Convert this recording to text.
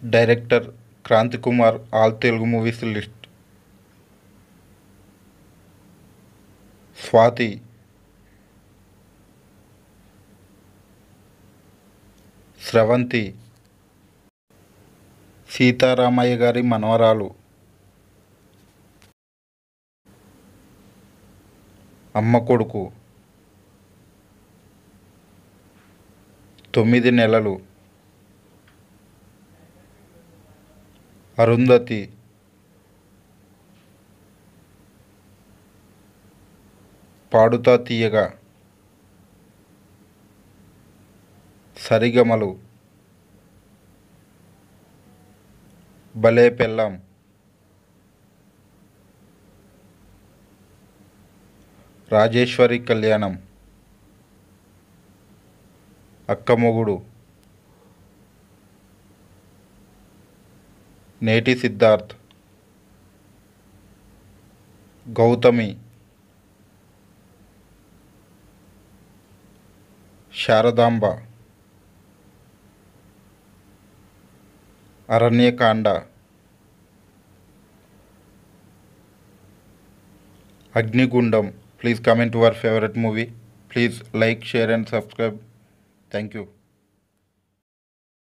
director Kranthi Kumar all Telugu movies list Swathi Sravanthi Seetharamaiah Gari Manavaralu అమ్మ కొడుకు తొమ్మిది నెలలు అరుంధతి పాడుతా తీయగా సరిగమలు భలే పెళ్ళాం రాజేశ్వరి కళ్యాణం అక్కమొగుడు నేటి Siddharth Gautami Sharadamba Aranyakanda Agnigundam please comment your favourite movie please like share and subscribe thank you